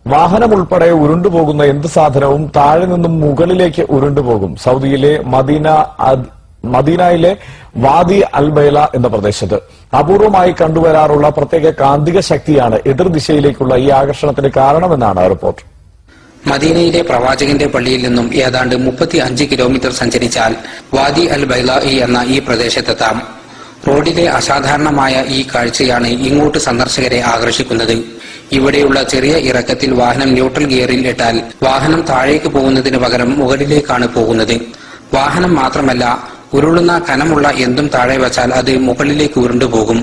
വാഹനം ഉൾപ്പെടെ ഉരുണ്ടുപോകുന്ന എന്ത് സാധനവും താഴെ നിന്നും മുകളിലേക്ക് ഉരുണ്ടുപോകും സൗദിയിലെ മദീന അദ്- മദീനയിലെ വാദി അൽബൈല എന്ന പ്രദേശത്ത് അപൂർവമായി കണ്ടുവരാറുള്ള പ്രത്യേക കാന്തിക ശക്തിയാണ് എതിർദിശയിലേക്കുള്ള ഈ ആകർഷണത്തിന് കാരണമെന്നാണ് റിപ്പോർട്ട് മദീനയിലെ പ്രവാചകന്റെ പള്ളിയിൽ നിന്നും ഏതാണ്ട് മുപ്പത്തി അഞ്ച് കിലോമീറ്റർ സഞ്ചരിച്ചാൽ വാദി അൽ ബൈലായി എന്ന ഈ പ്രദേശത്തെത്താം റോഡിലെ അസാധാരണമായ ഈ കാഴ്ചയാണ് ഇങ്ങോട്ട് സന്ദർശകരെ ആകർഷിക്കുന്നത് ഇവിടെയുള്ള ചെറിയ ഇറക്കത്തിൽ വാഹനം ന്യൂട്രൽ ഗിയറിൽ ഇട്ടാൽ വാഹനം താഴേക്ക് പോകുന്നതിന് പകരം മുകളിലേക്കാണ് പോകുന്നത് വാഹനം മാത്രമല്ല ഉരുളുന്ന കനമുള്ള എന്തും താഴെ വച്ചാൽ അത് മുകളിലേക്ക് ഉരുണ്ടുപോകും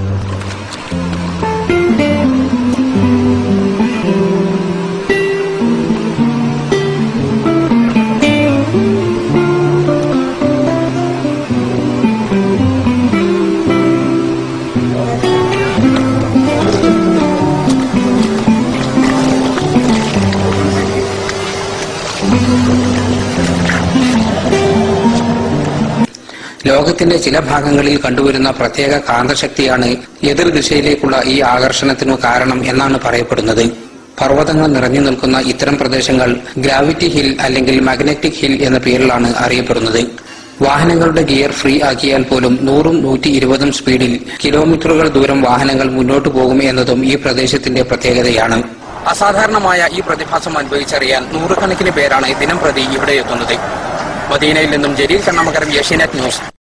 ലോകത്തിന്റെ ചില ഭാഗങ്ങളിൽ കണ്ടുവരുന്ന പ്രത്യേക കാന്തശക്തിയാണ് എതിർദിശയിലേക്കുള്ള ഈ ആകർഷണത്തിനു കാരണം എന്നാണ് പറയപ്പെടുന്നത് പർവ്വതങ്ങൾ നിറഞ്ഞു നിൽക്കുന്ന ഇത്തരം പ്രദേശങ്ങൾ ഗ്രാവിറ്റി ഹിൽ അല്ലെങ്കിൽ മാഗ്നറ്റിക് ഹിൽ എന്ന പേരിലാണ് അറിയപ്പെടുന്നത് വാഹനങ്ങളുടെ ഗിയർ ഫ്രീ ആക്കിയാൽ പോലും നൂറും നൂറ്റി ഇരുപതും സ്പീഡിൽ കിലോമീറ്ററുകൾ ദൂരം വാഹനങ്ങൾ മുന്നോട്ടു പോകും എന്നതും ഈ പ്രദേശത്തിന്റെ പ്രത്യേകതയാണ് അസാധാരണമായ ഈ പ്രതിഭാസം അനുഭവിച്ചറിയാൻ നൂറുകണക്കിന് പേരാണ് ദിനം പ്രതി ഇവിടെ എത്തുന്നത് മദീനയിൽ നിന്നും ജലീൽ കണ്ണമകരം ഏഷ്യാനെറ്റ് ന്യൂസ്